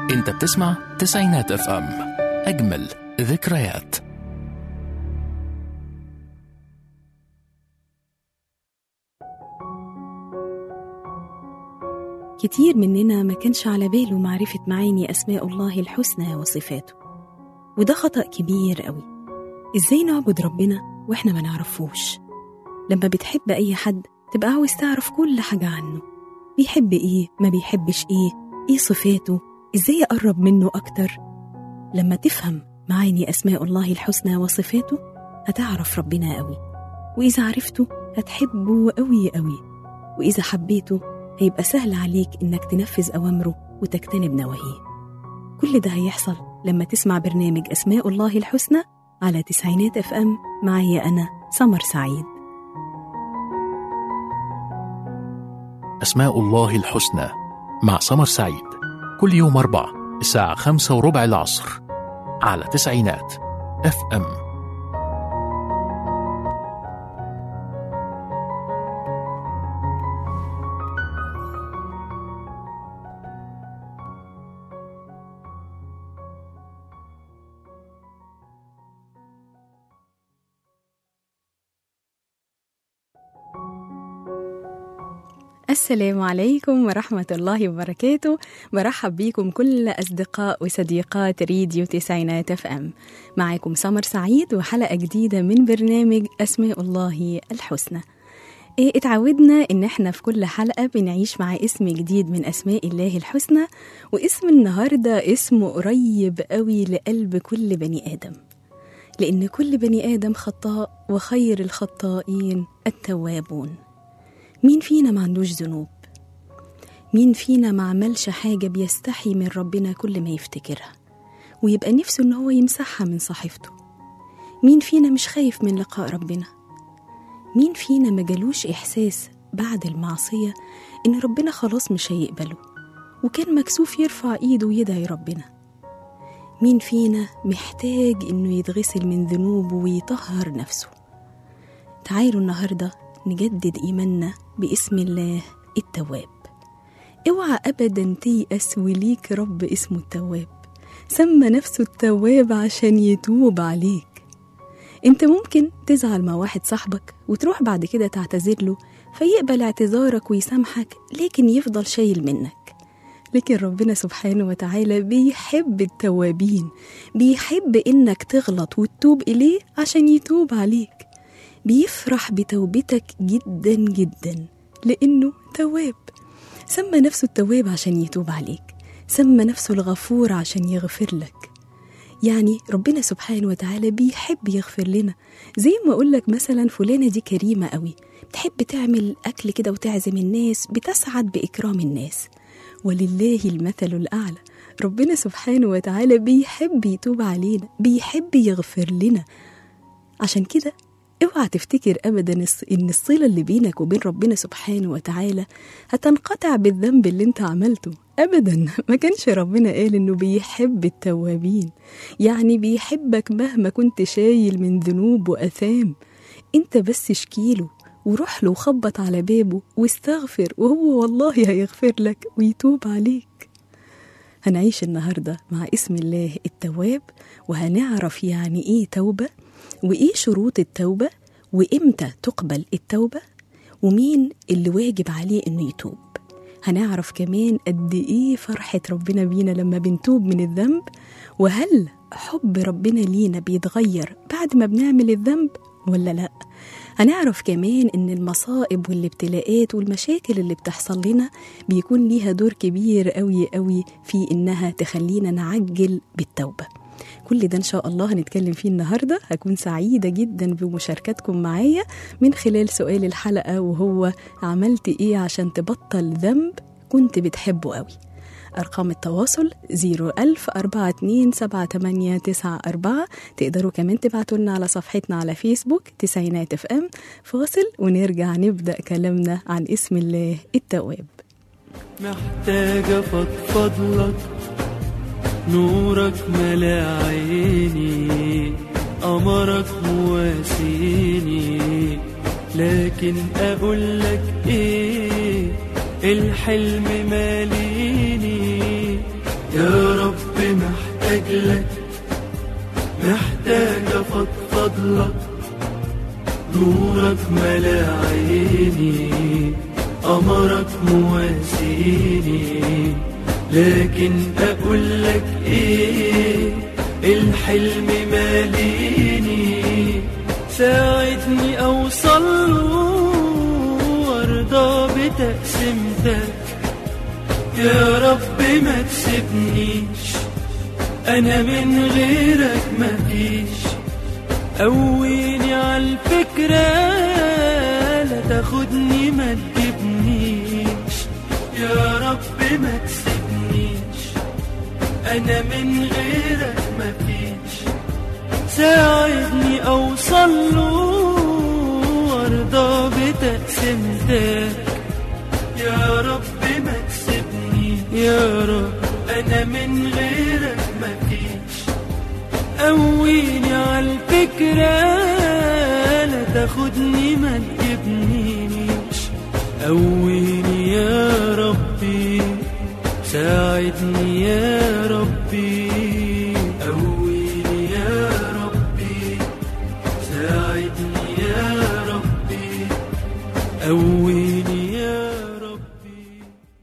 انت بتسمع تسعينات اف ام اجمل ذكريات كتير مننا ما كانش على باله معرفة معاني أسماء الله الحسنى وصفاته وده خطأ كبير قوي إزاي نعبد ربنا وإحنا ما نعرفوش لما بتحب أي حد تبقى عاوز تعرف كل حاجة عنه بيحب إيه ما بيحبش إيه إيه صفاته إزاي أقرب منه أكتر لما تفهم معاني أسماء الله الحسنى وصفاته هتعرف ربنا قوي وإذا عرفته هتحبه قوي قوي وإذا حبيته هيبقى سهل عليك إنك تنفذ أوامره وتجتنب نواهيه كل ده هيحصل لما تسمع برنامج أسماء الله الحسنى على تسعينات اف ام معايا أنا سمر سعيد أسماء الله الحسنى مع سمر سعيد كل يوم أربع الساعة خمسة وربع العصر على تسعينات اف ام السلام عليكم ورحمة الله وبركاته برحب بيكم كل أصدقاء وصديقات راديو تسعينات اف ام معاكم سمر سعيد وحلقة جديدة من برنامج أسماء الله الحسنى إيه اتعودنا إن احنا في كل حلقة بنعيش مع اسم جديد من أسماء الله الحسنى واسم النهاردة اسمه قريب قوي لقلب كل بني آدم لأن كل بني آدم خطاء وخير الخطائين التوابون مين فينا ما عندوش ذنوب مين فينا ما عملش حاجة بيستحي من ربنا كل ما يفتكرها ويبقى نفسه ان هو يمسحها من صحيفته مين فينا مش خايف من لقاء ربنا مين فينا ما جالوش إحساس بعد المعصية إن ربنا خلاص مش هيقبله وكان مكسوف يرفع إيده ويدعي ربنا مين فينا محتاج إنه يتغسل من ذنوبه ويطهر نفسه تعالوا النهارده نجدد إيماننا باسم الله التواب اوعى أبدا تيأس وليك رب اسمه التواب سمى نفسه التواب عشان يتوب عليك انت ممكن تزعل مع واحد صاحبك وتروح بعد كده تعتذر له فيقبل اعتذارك ويسامحك لكن يفضل شايل منك لكن ربنا سبحانه وتعالى بيحب التوابين بيحب انك تغلط وتتوب اليه عشان يتوب عليك بيفرح بتوبتك جدا جدا لأنه تواب سمى نفسه التواب عشان يتوب عليك سمى نفسه الغفور عشان يغفر لك يعني ربنا سبحانه وتعالى بيحب يغفر لنا زي ما أقول لك مثلا فلانة دي كريمة قوي بتحب تعمل أكل كده وتعزم الناس بتسعد بإكرام الناس ولله المثل الأعلى ربنا سبحانه وتعالى بيحب يتوب علينا بيحب يغفر لنا عشان كده اوعى تفتكر ابدا ان الصله اللي بينك وبين ربنا سبحانه وتعالى هتنقطع بالذنب اللي انت عملته ابدا ما كانش ربنا قال انه بيحب التوابين يعني بيحبك مهما كنت شايل من ذنوب واثام انت بس اشكيله وروح له وخبط على بابه واستغفر وهو والله هيغفر لك ويتوب عليك هنعيش النهارده مع اسم الله التواب وهنعرف يعني ايه توبه وايه شروط التوبه وامتى تقبل التوبه ومين اللي واجب عليه انه يتوب هنعرف كمان قد ايه فرحه ربنا بينا لما بنتوب من الذنب وهل حب ربنا لينا بيتغير بعد ما بنعمل الذنب ولا لا هنعرف كمان ان المصائب والابتلاءات والمشاكل اللي بتحصل لنا بيكون ليها دور كبير قوي قوي في انها تخلينا نعجل بالتوبه كل ده إن شاء الله هنتكلم فيه النهاردة هكون سعيدة جدا بمشاركتكم معايا من خلال سؤال الحلقة وهو عملت إيه عشان تبطل ذنب كنت بتحبه قوي أرقام التواصل 010427894 تقدروا كمان تبعتوا لنا على صفحتنا على فيسبوك تسعينات اف ام فاصل ونرجع نبدأ كلامنا عن اسم الله التواب محتاجة فضفضلك نورك ملا عيني قمرك مواسيني لكن اقول لك ايه الحلم ماليني يا رب محتاج لك محتاج افضفض لك نورك ملا عيني قمرك مواسيني لكن اقول لك ايه الحلم ماليني ساعدني اوصل له وارضى بتقسيمتك يا رب ما تسيبنيش انا من غيرك مفيش قويني عالفكرة لا تاخدني ما تجيبنيش يا رب ما تسيبنيش انا من غيرك مفيش ساعدني اوصل له وارضى بتقسيمتك يا رب ما تسيبني يا رب انا من غيرك مفيش قويني عالفكرة لا تاخدني ما تجيبنيش قويني يا ربي ساعدني يا ربي قويني يا ربي ساعدني يا ربي قويني يا ربي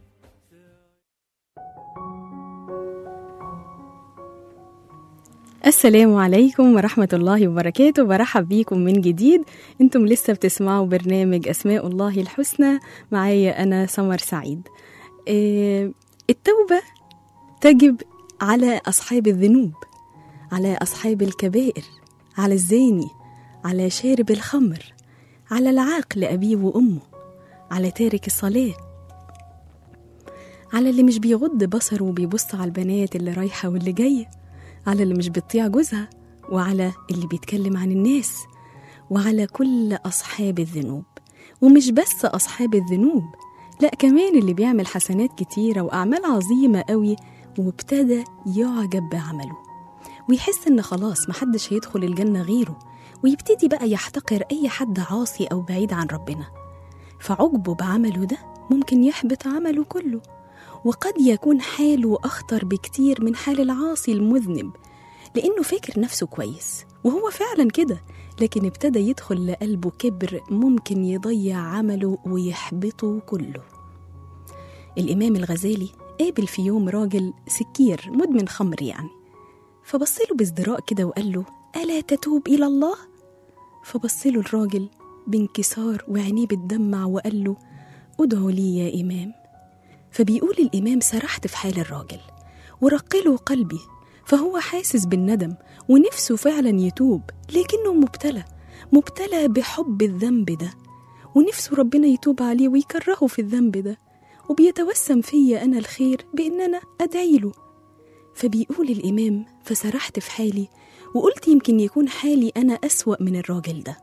السلام عليكم ورحمة الله وبركاته برحب بيكم من جديد انتم لسه بتسمعوا برنامج أسماء الله الحسنى معايا أنا سمر سعيد إيه التوبة تجب على أصحاب الذنوب على أصحاب الكبائر على الزاني على شارب الخمر على العاقل أبيه وأمه على تارك الصلاة على اللي مش بيغض بصره وبيبص على البنات اللي رايحة واللي جاية على اللي مش بتطيع جوزها وعلى اللي بيتكلم عن الناس وعلى كل أصحاب الذنوب ومش بس أصحاب الذنوب لا كمان اللي بيعمل حسنات كتيرة وأعمال عظيمة قوي وابتدى يعجب بعمله ويحس إن خلاص محدش هيدخل الجنة غيره ويبتدي بقى يحتقر أي حد عاصي أو بعيد عن ربنا فعجبه بعمله ده ممكن يحبط عمله كله وقد يكون حاله أخطر بكتير من حال العاصي المذنب لأنه فاكر نفسه كويس وهو فعلا كده لكن ابتدى يدخل لقلبه كبر ممكن يضيع عمله ويحبطه كله الإمام الغزالي قابل في يوم راجل سكير مدمن خمر يعني فبصله بازدراء كده وقال له ألا تتوب إلى الله؟ فبصله الراجل بانكسار وعينيه بتدمع وقال له ادعو لي يا إمام فبيقول الإمام سرحت في حال الراجل ورقله قلبي فهو حاسس بالندم ونفسه فعلا يتوب لكنه مبتلى مبتلى بحب الذنب ده ونفسه ربنا يتوب عليه ويكرهه في الذنب ده وبيتوسم فيا أنا الخير بإن أنا أدعي له فبيقول الإمام فسرحت في حالي وقلت يمكن يكون حالي أنا أسوأ من الراجل ده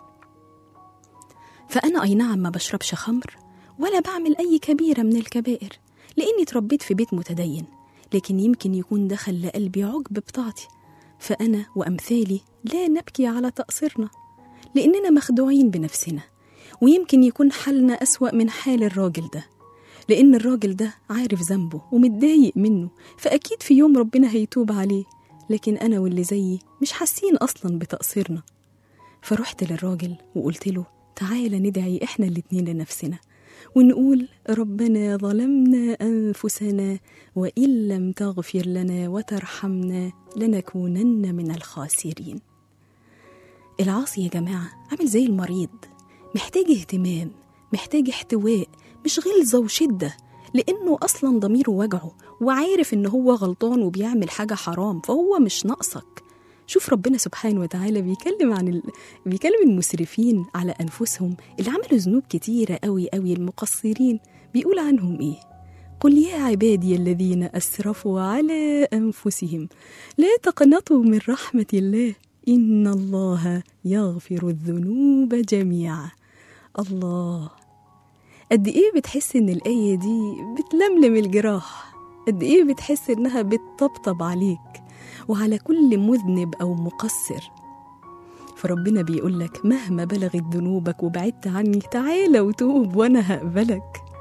فأنا أي نعم ما بشربش خمر ولا بعمل أي كبيرة من الكبائر لأني اتربيت في بيت متدين لكن يمكن يكون دخل لقلبي عجب بطاعتي فأنا وأمثالي لا نبكي على تقصيرنا لأننا مخدوعين بنفسنا ويمكن يكون حالنا أسوأ من حال الراجل ده لأن الراجل ده عارف ذنبه ومتضايق منه فأكيد في يوم ربنا هيتوب عليه لكن أنا واللي زيي مش حاسين أصلا بتقصيرنا فرحت للراجل وقلت له تعالى ندعي إحنا الاتنين لنفسنا ونقول ربنا ظلمنا أنفسنا وإن لم تغفر لنا وترحمنا لنكونن من الخاسرين العاصي يا جماعة عامل زي المريض محتاج اهتمام محتاج احتواء مش غلظة وشدة لأنه أصلا ضميره وجعه وعارف إن هو غلطان وبيعمل حاجة حرام فهو مش ناقصك شوف ربنا سبحانه وتعالى بيكلم عن ال... بيكلم المسرفين على أنفسهم اللي عملوا ذنوب كتيرة قوي قوي المقصرين بيقول عنهم إيه قل يا عبادي الذين أسرفوا على أنفسهم لا تقنطوا من رحمة الله إن الله يغفر الذنوب جميعا الله قد إيه بتحس إن الآية دي بتلملم الجراح قد إيه بتحس إنها بتطبطب عليك وعلى كل مذنب أو مقصر فربنا بيقول لك مهما بلغت ذنوبك وبعدت عني تعالى وتوب وأنا هقبلك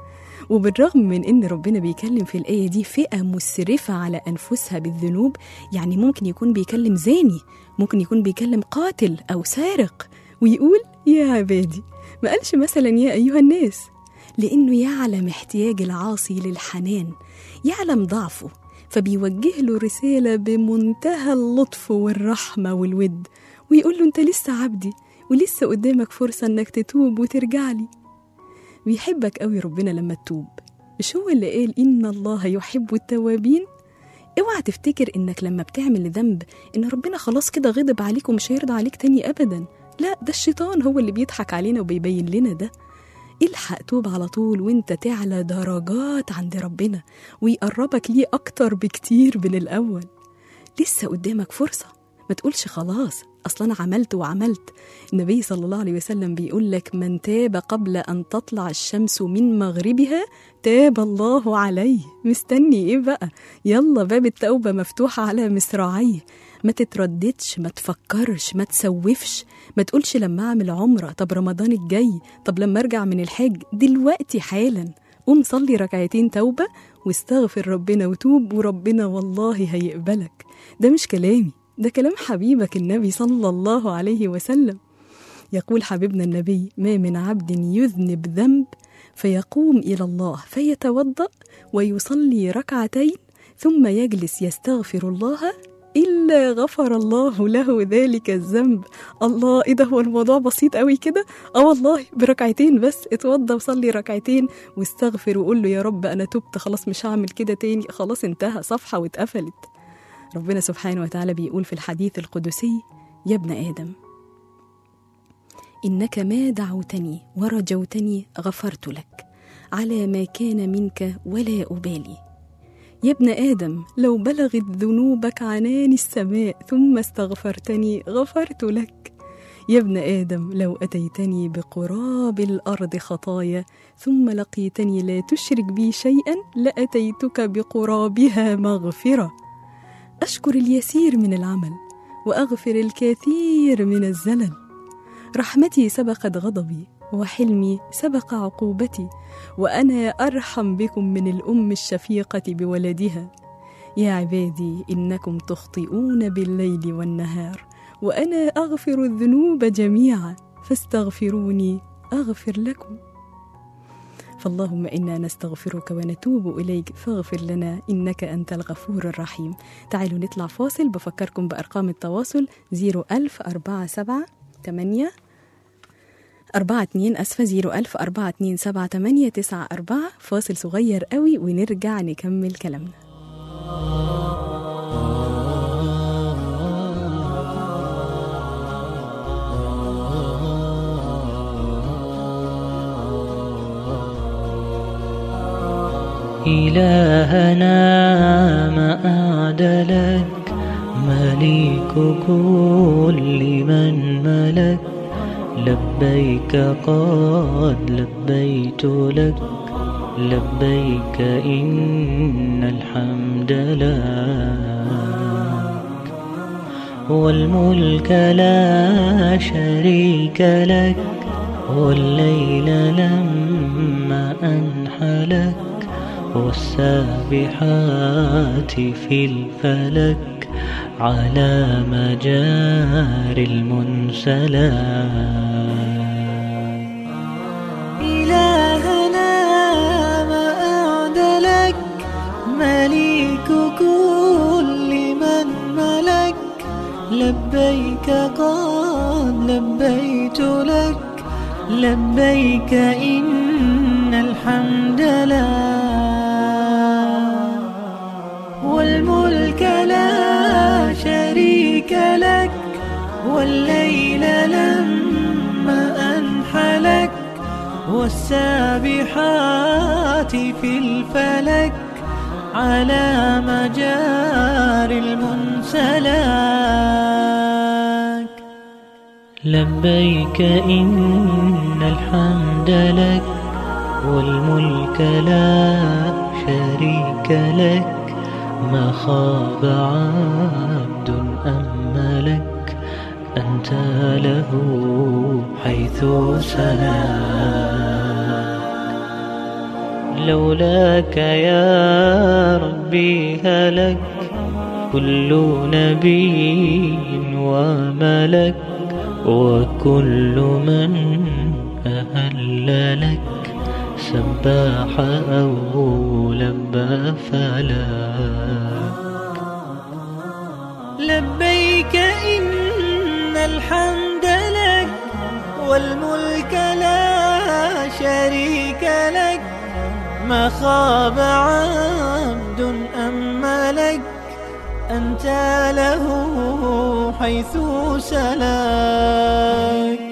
وبالرغم من ان ربنا بيكلم في الايه دي فئه مسرفه على انفسها بالذنوب يعني ممكن يكون بيكلم زاني ممكن يكون بيكلم قاتل او سارق ويقول يا عبادي ما قالش مثلا يا ايها الناس لانه يعلم احتياج العاصي للحنان يعلم ضعفه فبيوجه له رساله بمنتهى اللطف والرحمه والود ويقول له انت لسه عبدي ولسه قدامك فرصه انك تتوب وترجع لي بيحبك قوي ربنا لما تتوب مش هو اللي قال إن الله يحب التوابين اوعى تفتكر انك لما بتعمل ذنب ان ربنا خلاص كده غضب عليك ومش هيرضى عليك تاني ابدا لا ده الشيطان هو اللي بيضحك علينا وبيبين لنا ده الحق توب على طول وانت تعلى درجات عند ربنا ويقربك ليه اكتر بكتير من الاول لسه قدامك فرصه ما تقولش خلاص اصلا انا عملت وعملت النبي صلى الله عليه وسلم بيقول لك من تاب قبل ان تطلع الشمس من مغربها تاب الله عليه مستني ايه بقى يلا باب التوبه مفتوح على مصراعيه ما تترددش ما تفكرش ما تسوفش ما تقولش لما اعمل عمره طب رمضان الجاي طب لما ارجع من الحج دلوقتي حالا قوم صلي ركعتين توبه واستغفر ربنا وتوب وربنا والله هيقبلك ده مش كلامي ده كلام حبيبك النبي صلى الله عليه وسلم يقول حبيبنا النبي ما من عبد يذنب ذنب فيقوم الى الله فيتوضا ويصلي ركعتين ثم يجلس يستغفر الله الا غفر الله له ذلك الذنب الله ايه ده هو الموضوع بسيط قوي كده اه والله بركعتين بس اتوضى وصلي ركعتين واستغفر وقول له يا رب انا تبت خلاص مش هعمل كده تاني خلاص انتهى صفحه واتقفلت ربنا سبحانه وتعالى بيقول في الحديث القدسي يا ابن ادم انك ما دعوتني ورجوتني غفرت لك على ما كان منك ولا ابالي يا ابن ادم لو بلغت ذنوبك عنان السماء ثم استغفرتني غفرت لك يا ابن ادم لو اتيتني بقراب الارض خطايا ثم لقيتني لا تشرك بي شيئا لاتيتك بقرابها مغفره اشكر اليسير من العمل واغفر الكثير من الزلل رحمتي سبقت غضبي وحلمي سبق عقوبتي وانا ارحم بكم من الام الشفيقه بولدها يا عبادي انكم تخطئون بالليل والنهار وانا اغفر الذنوب جميعا فاستغفروني اغفر لكم فاللهم انا نستغفرك ونتوب اليك فاغفر لنا انك انت الغفور الرحيم تعالوا نطلع فاصل بفكركم بارقام التواصل 01047 8 أربعة اتنين أسفة زيرو ألف أربعة اتنين سبعة تمانية تسعة أربعة فاصل صغير قوي ونرجع نكمل كلامنا إلهنا ما أعدلك مليك كل من ملك لبيك قد لبيت لك لبيك إن الحمد لك والملك لا شريك لك والليل لما أنحلك والسابحات في الفلك على مجار المنسلات إلهنا ما أعدلك مليك كل من ملك لبيك قد لبيت لك لبيك إن الحمد لك والملك لا شريك لك والليل لما أنحلك والسابحات في الفلك على مجار المنسلك لبيك إن الحمد لك والملك لا شريك لك ما خاب عبد أملك أنت له حيث سلك لولاك يا ربي هلك كل نبي وملك وكل من أهل لك سباح أو لبى فلك لبيك إن الحمد لك والملك لا شريك لك ما خاب عبد أم ملك أنت له حيث سلاك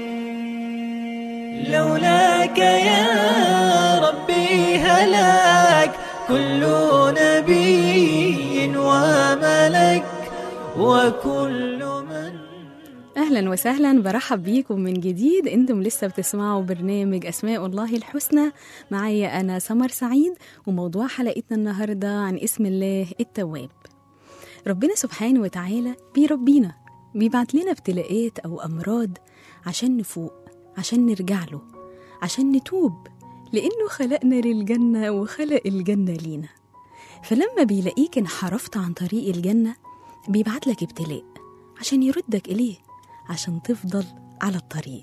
لولاك يا ربي هلاك كل نبي وملك وكل من اهلا وسهلا برحب بيكم من جديد انتم لسه بتسمعوا برنامج اسماء الله الحسنى معايا انا سمر سعيد وموضوع حلقتنا النهارده عن اسم الله التواب ربنا سبحانه وتعالى بيربينا بيبعت لنا ابتلاءات او امراض عشان نفوق عشان نرجع له عشان نتوب لانه خلقنا للجنه وخلق الجنه لينا فلما بيلاقيك انحرفت عن طريق الجنه بيبعت لك ابتلاء عشان يردك اليه عشان تفضل على الطريق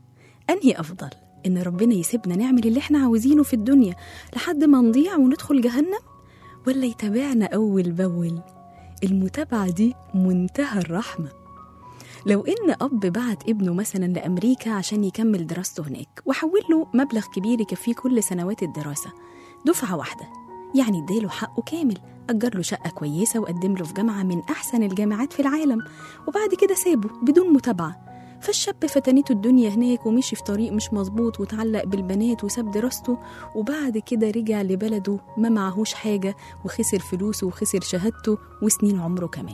أنهي أفضل إن ربنا يسيبنا نعمل اللي إحنا عاوزينه في الدنيا لحد ما نضيع وندخل جهنم ولا يتابعنا أول بأول المتابعة دي منتهى الرحمة لو إن أب بعت ابنه مثلا لأمريكا عشان يكمل دراسته هناك وحول له مبلغ كبير يكفيه كل سنوات الدراسة دفعة واحدة يعني اداله حقه كامل أجر له شقة كويسة وقدم له في جامعة من أحسن الجامعات في العالم وبعد كده سابه بدون متابعة فالشاب فتنته الدنيا هناك ومشي في طريق مش مظبوط وتعلق بالبنات وساب دراسته وبعد كده رجع لبلده ما معهوش حاجة وخسر فلوسه وخسر شهادته وسنين عمره كمان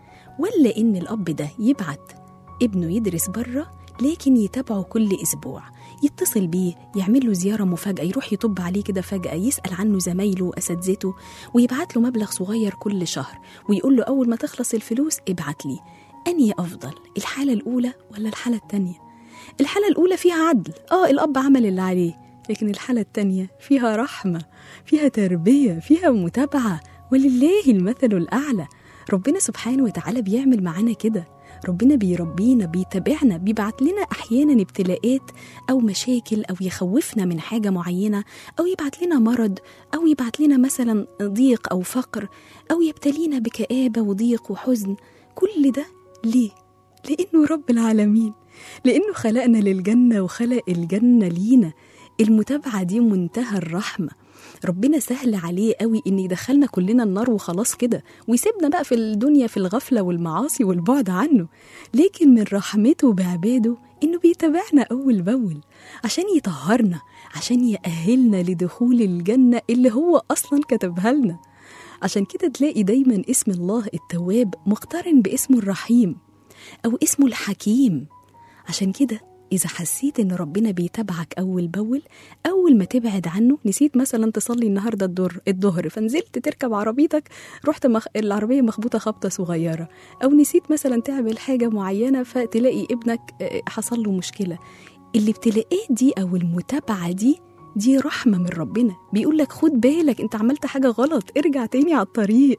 ولا إن الأب ده يبعت ابنه يدرس بره لكن يتابعه كل أسبوع يتصل بيه يعمل له زيارة مفاجأة يروح يطب عليه كده فجأة يسأل عنه زمايله وأساتذته ويبعت له مبلغ صغير كل شهر ويقول له أول ما تخلص الفلوس ابعت لي أنهي أفضل الحالة الأولى ولا الحالة التانية الحالة الأولى فيها عدل آه الأب عمل اللي عليه لكن الحالة التانية فيها رحمة فيها تربية فيها متابعة ولله المثل الأعلى ربنا سبحانه وتعالى بيعمل معانا كده ربنا بيربينا بيتابعنا بيبعت لنا احيانا ابتلاءات او مشاكل او يخوفنا من حاجه معينه او يبعت لنا مرض او يبعت لنا مثلا ضيق او فقر او يبتلينا بكآبه وضيق وحزن كل ده ليه لانه رب العالمين لانه خلقنا للجنه وخلق الجنه لينا المتابعه دي منتهى الرحمه ربنا سهل عليه قوي ان يدخلنا كلنا النار وخلاص كده ويسيبنا بقى في الدنيا في الغفله والمعاصي والبعد عنه لكن من رحمته بعباده انه بيتابعنا اول باول عشان يطهرنا عشان يأهلنا لدخول الجنه اللي هو اصلا كتبها لنا عشان كده تلاقي دايما اسم الله التواب مقترن باسمه الرحيم او اسمه الحكيم عشان كده إذا حسيت إن ربنا بيتابعك أول بأول أول ما تبعد عنه نسيت مثلا تصلي النهاردة الظهر الظهر فنزلت تركب عربيتك رحت مخ... العربية مخبوطة خبطة صغيرة أو نسيت مثلا تعمل حاجة معينة فتلاقي ابنك آه، حصل له مشكلة الابتلاءات دي أو المتابعة دي دي رحمة من ربنا بيقول لك خد بالك انت عملت حاجة غلط ارجع تاني على الطريق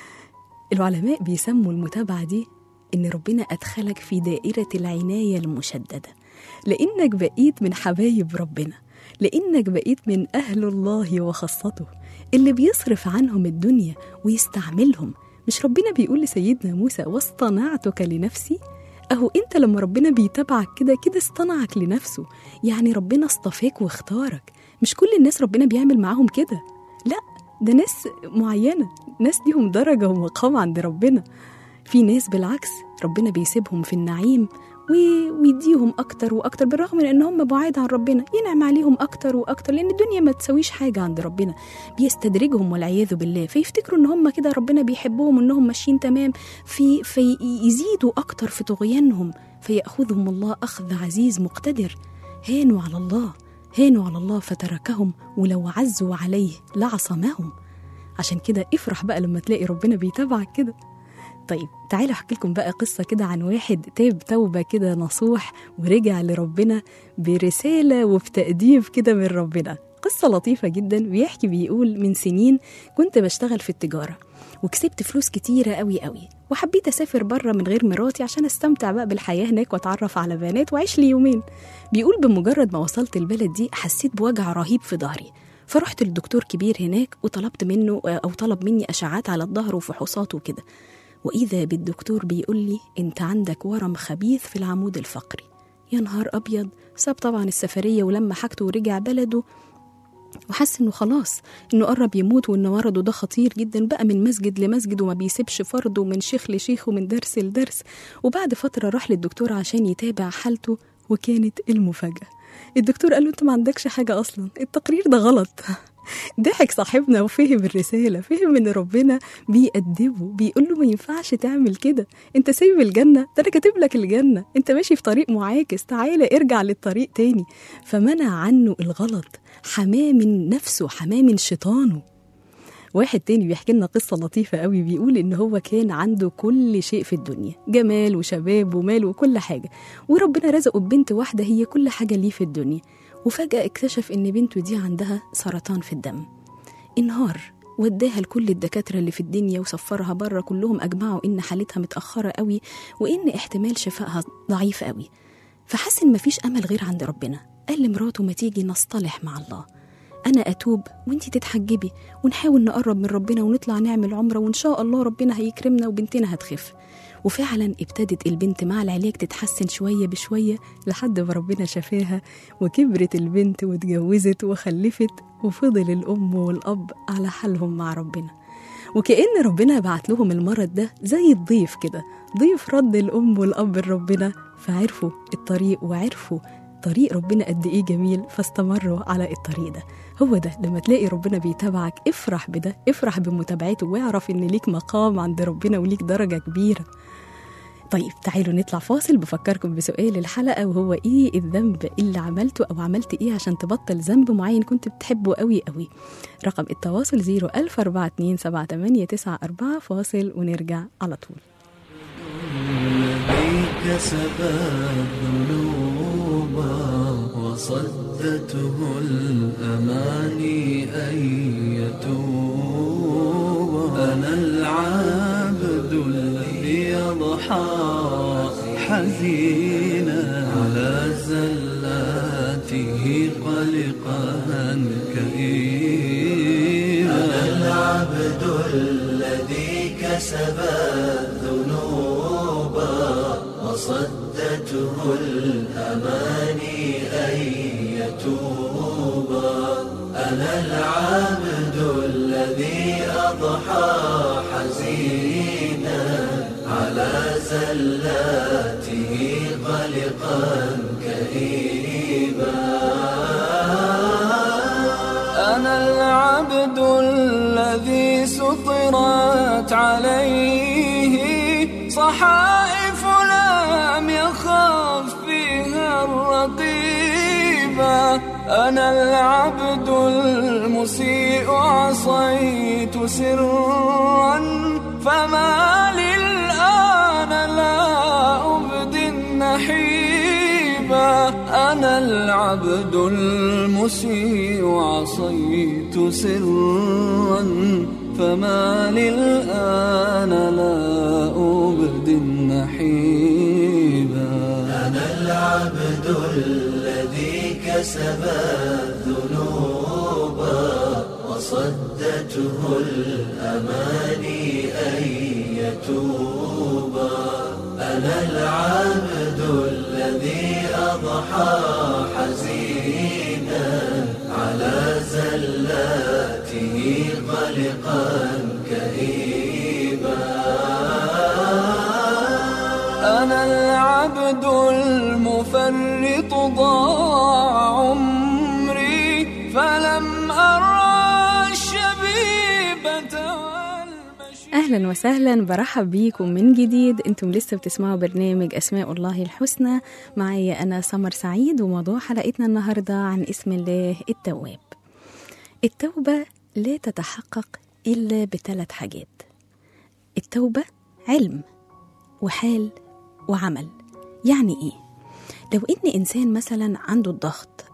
العلماء بيسموا المتابعة دي إن ربنا أدخلك في دائرة العناية المشددة لأنك بقيت من حبايب ربنا لأنك بقيت من أهل الله وخاصته اللي بيصرف عنهم الدنيا ويستعملهم مش ربنا بيقول لسيدنا موسى واصطنعتك لنفسي أهو أنت لما ربنا بيتابعك كده كده اصطنعك لنفسه يعني ربنا اصطفاك واختارك مش كل الناس ربنا بيعمل معاهم كده لا ده ناس معينة ناس ليهم درجة ومقام عند ربنا في ناس بالعكس ربنا بيسيبهم في النعيم وي- ويديهم اكتر واكتر بالرغم من ان هم بعاد عن ربنا ينعم عليهم اكتر واكتر لان الدنيا ما تسويش حاجه عند ربنا بيستدرجهم والعياذ بالله فيفتكروا ان هم كده ربنا بيحبهم وانهم ماشيين تمام في فيزيدوا اكتر في طغيانهم فياخذهم الله اخذ عزيز مقتدر هانوا على الله هانوا على الله فتركهم ولو عزوا عليه لعصمهم عشان كده افرح بقى لما تلاقي ربنا بيتابعك كده طيب تعالوا احكي لكم بقى قصه كده عن واحد تاب توبه كده نصوح ورجع لربنا برساله وبتأديب كده من ربنا قصة لطيفة جدا بيحكي بيقول من سنين كنت بشتغل في التجارة وكسبت فلوس كتيرة قوي قوي وحبيت أسافر بره من غير مراتي عشان أستمتع بقى بالحياة هناك وأتعرف على بنات وأعيش لي يومين بيقول بمجرد ما وصلت البلد دي حسيت بوجع رهيب في ظهري فرحت للدكتور كبير هناك وطلبت منه أو طلب مني أشعات على الظهر وفحوصات وكده وإذا بالدكتور بيقول لي أنت عندك ورم خبيث في العمود الفقري يا نهار أبيض ساب طبعا السفرية ولما حاجته ورجع بلده وحس انه خلاص انه قرب يموت وان مرضه ده خطير جدا بقى من مسجد لمسجد وما بيسيبش فرد ومن شيخ لشيخ ومن درس لدرس وبعد فترة راح للدكتور عشان يتابع حالته وكانت المفاجأة الدكتور قال له انت ما عندكش حاجة اصلا التقرير ده غلط ضحك صاحبنا وفهم الرسالة فهم ان ربنا بيأدبه بيقول له ما ينفعش تعمل كده انت سايب الجنة ده انا كاتب لك الجنة انت ماشي في طريق معاكس تعالى ارجع للطريق تاني فمنع عنه الغلط حماه من نفسه حماه من شيطانه واحد تاني بيحكي لنا قصة لطيفة قوي بيقول إن هو كان عنده كل شيء في الدنيا جمال وشباب ومال وكل حاجة وربنا رزقه ببنت واحدة هي كل حاجة ليه في الدنيا وفجأة اكتشف إن بنته دي عندها سرطان في الدم انهار وداها لكل الدكاترة اللي في الدنيا وسفرها بره كلهم أجمعوا إن حالتها متأخرة قوي وإن احتمال شفائها ضعيف قوي فحس إن مفيش أمل غير عند ربنا قال لمراته ما تيجي نصطلح مع الله أنا أتوب وأنتي تتحجبي ونحاول نقرب من ربنا ونطلع نعمل عمرة وإن شاء الله ربنا هيكرمنا وبنتنا هتخف وفعلا ابتدت البنت مع العلاج تتحسن شوية بشوية لحد ما ربنا شفاها وكبرت البنت واتجوزت وخلفت وفضل الأم والأب على حالهم مع ربنا وكأن ربنا بعت لهم المرض ده زي الضيف كده ضيف رد الأم والأب لربنا فعرفوا الطريق وعرفوا طريق ربنا قد ايه جميل فاستمروا على الطريق ده هو ده لما تلاقي ربنا بيتابعك افرح بده افرح بمتابعته واعرف ان ليك مقام عند ربنا وليك درجة كبيرة طيب تعالوا نطلع فاصل بفكركم بسؤال الحلقة وهو ايه الذنب اللي عملته او عملت ايه عشان تبطل ذنب معين كنت بتحبه قوي قوي رقم التواصل 014278994 فاصل ونرجع على طول الذي كسب الذنوب وصدته الأماني أن يتوب أنا العبد الذي يضحى حزينا على زلاته قلقا كئيبا أنا العبد الذي كسب الذنوب وصدته الأماني أن يتوب أنا العبد الذي أضحى حزينا على زلاته قلقا كئيبا أنا العبد الذي سطرت عليه صحائف لم يخف فيها الرقيبة أنا العبد المسيء عصيت سرا فما للآن لا أبدي النحيبة أنا العبد المسيء عصيت سرا فما للآن لا أبدي النحيبا أنا العبد الذي كسب الذنوب وصدته الأماني أن يتوب أنا العبد الذي أضحى حزينا على زلاته قلقا كئيبا أنا العبد المفرط ضاع عمري فلم أرى الشبيبة والمشي اهلا وسهلا برحب بيكم من جديد انتم لسه بتسمعوا برنامج اسماء الله الحسنى معايا انا سمر سعيد وموضوع حلقتنا النهارده عن اسم الله التواب التوبه لا تتحقق الا بثلاث حاجات التوبه علم وحال وعمل يعني ايه لو ان انسان مثلا عنده الضغط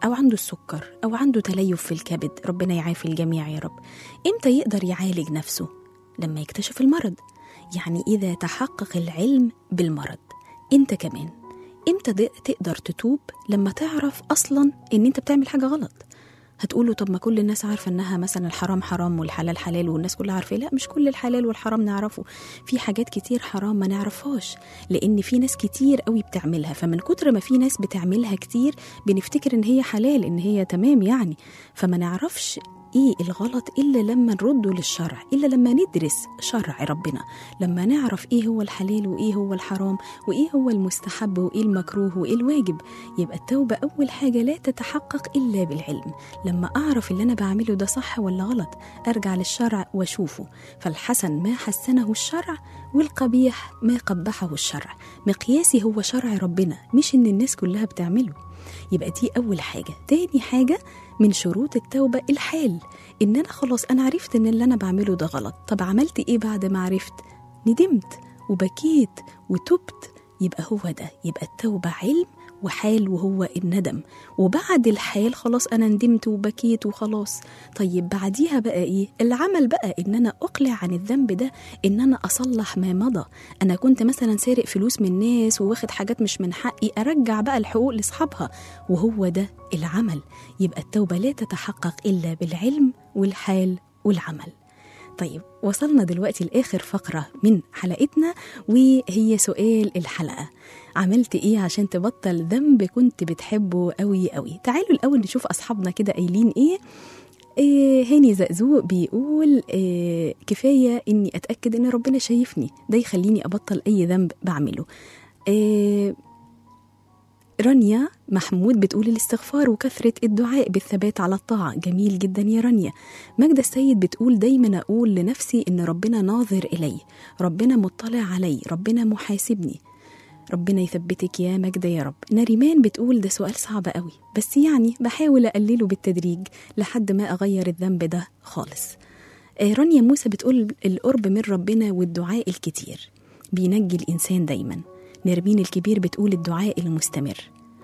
أو عنده السكر أو عنده تليف في الكبد ربنا يعافي الجميع يا رب إمتى يقدر يعالج نفسه؟ لما يكتشف المرض يعني إذا تحقق العلم بالمرض أنت كمان إمتى د- تقدر تتوب لما تعرف أصلا إن أنت بتعمل حاجة غلط هتقولوا طب ما كل الناس عارفة إنها مثلا الحرام حرام والحلال حلال والناس كلها عارفة لا مش كل الحلال والحرام نعرفه في حاجات كتير حرام ما نعرفهاش لأن في ناس كتير قوي بتعملها فمن كتر ما في ناس بتعملها كتير بنفتكر إن هي حلال إن هي تمام يعني فما نعرفش ايه الغلط الا لما نرده للشرع الا لما ندرس شرع ربنا لما نعرف ايه هو الحلال وايه هو الحرام وايه هو المستحب وايه المكروه وايه الواجب يبقى التوبه اول حاجه لا تتحقق الا بالعلم لما اعرف اللي انا بعمله ده صح ولا غلط ارجع للشرع واشوفه فالحسن ما حسنه الشرع والقبيح ما قبحه الشرع مقياسي هو شرع ربنا مش ان الناس كلها بتعمله يبقى دي أول حاجة تاني حاجة من شروط التوبة الحال إن أنا خلاص أنا عرفت إن اللي أنا بعمله ده غلط طب عملت إيه بعد ما عرفت ندمت وبكيت وتبت يبقى هو ده يبقى التوبة علم وحال وهو الندم وبعد الحال خلاص انا ندمت وبكيت وخلاص طيب بعديها بقى ايه العمل بقى ان انا اقلع عن الذنب ده ان انا اصلح ما مضى انا كنت مثلا سارق فلوس من ناس وواخد حاجات مش من حقي ارجع بقى الحقوق لاصحابها وهو ده العمل يبقى التوبه لا تتحقق الا بالعلم والحال والعمل طيب وصلنا دلوقتي لآخر فقرة من حلقتنا وهي سؤال الحلقة عملت ايه عشان تبطل ذنب كنت بتحبه قوي قوي تعالوا الأول نشوف أصحابنا كده قايلين ايه إيه هاني زقزوق بيقول إيه كفاية إني أتأكد إن ربنا شايفني ده يخليني أبطل أي ذنب بعمله إيه رانيا محمود بتقول الاستغفار وكثرة الدعاء بالثبات على الطاعة جميل جدا يا رانيا ماجدة السيد بتقول دايما أقول لنفسي إن ربنا ناظر إلي ربنا مطلع علي ربنا محاسبني ربنا يثبتك يا ماجدة يا رب نريمان بتقول ده سؤال صعب قوي بس يعني بحاول أقلله بالتدريج لحد ما أغير الذنب ده خالص آه، رانيا موسى بتقول القرب من ربنا والدعاء الكتير بينجي الإنسان دايما نرمين الكبير بتقول الدعاء المستمر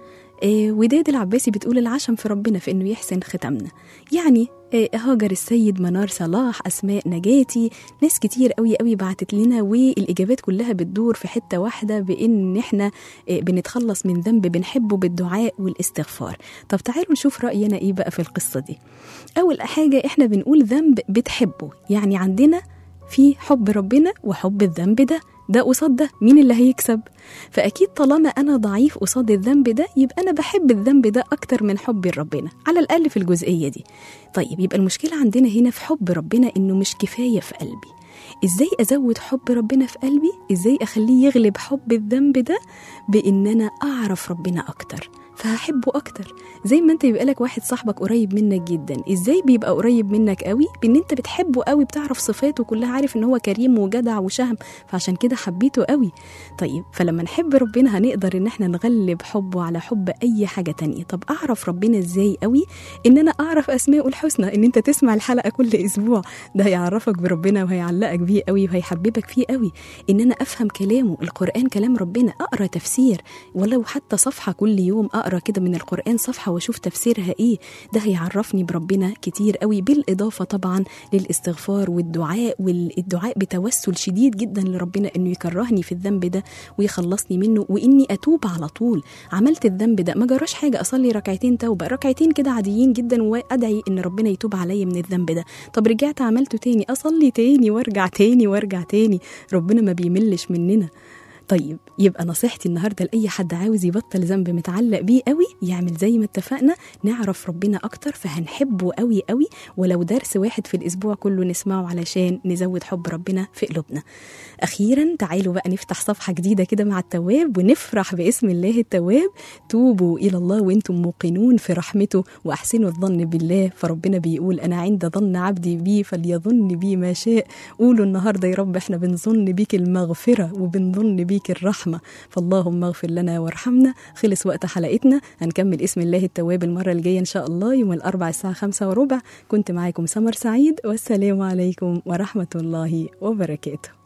آه، وداد العباسي بتقول العشم في ربنا في انه يحسن ختمنا يعني آه، هاجر السيد منار صلاح اسماء نجاتي ناس كتير قوي قوي بعتت لنا والاجابات كلها بتدور في حته واحده بان احنا آه، بنتخلص من ذنب بنحبه بالدعاء والاستغفار طب تعالوا نشوف راينا ايه بقى في القصه دي اول حاجه احنا بنقول ذنب بتحبه يعني عندنا في حب ربنا وحب الذنب ده ده قصاد ده مين اللي هيكسب فأكيد طالما أنا ضعيف قصاد الذنب ده يبقى أنا بحب الذنب ده أكتر من حبي لربنا على الأقل في الجزئية دي طيب يبقى المشكلة عندنا هنا في حب ربنا إنه مش كفاية في قلبي ازاي ازود حب ربنا في قلبي ازاي اخليه يغلب حب الذنب ده بان انا اعرف ربنا اكتر فهحبه اكتر زي ما انت يبقى لك واحد صاحبك قريب منك جدا ازاي بيبقى قريب منك قوي بان انت بتحبه قوي بتعرف صفاته كلها عارف ان هو كريم وجدع وشهم فعشان كده حبيته قوي طيب فلما نحب ربنا هنقدر ان احنا نغلب حبه على حب اي حاجه تانية طب اعرف ربنا ازاي قوي ان انا اعرف اسماءه الحسنى ان انت تسمع الحلقه كل اسبوع ده هيعرفك بربنا وهيعلقك بيه قوي وهيحببك فيه قوي ان انا افهم كلامه القران كلام ربنا اقرا تفسير ولو حتى صفحه كل يوم اقرا كده من القران صفحه واشوف تفسيرها ايه ده هيعرفني بربنا كتير قوي بالاضافه طبعا للاستغفار والدعاء والدعاء بتوسل شديد جدا لربنا انه يكرهني في الذنب ده ويخلصني منه واني اتوب على طول عملت الذنب ده ما جراش حاجه اصلي ركعتين توبه ركعتين كده عاديين جدا وادعي ان ربنا يتوب عليا من الذنب ده طب رجعت عملته تاني اصلي تاني وارجع تاني وارجع تاني ربنا ما بيملش مننا طيب يبقى نصيحتي النهارده لاي حد عاوز يبطل ذنب متعلق بيه قوي يعمل زي ما اتفقنا نعرف ربنا اكتر فهنحبه قوي قوي ولو درس واحد في الاسبوع كله نسمعه علشان نزود حب ربنا في قلوبنا اخيرا تعالوا بقى نفتح صفحه جديده كده مع التواب ونفرح باسم الله التواب توبوا الى الله وانتم موقنون في رحمته واحسنوا الظن بالله فربنا بيقول انا عند ظن عبدي بي فليظن بي ما شاء قولوا النهارده يا رب احنا بنظن بيك المغفره وبنظن بيك الرحمه فاللهم اغفر لنا وارحمنا خلص وقت حلقتنا هنكمل اسم الله التواب المره الجايه ان شاء الله يوم الاربعاء الساعه خمسة وربع كنت معاكم سمر سعيد والسلام عليكم ورحمه الله وبركاته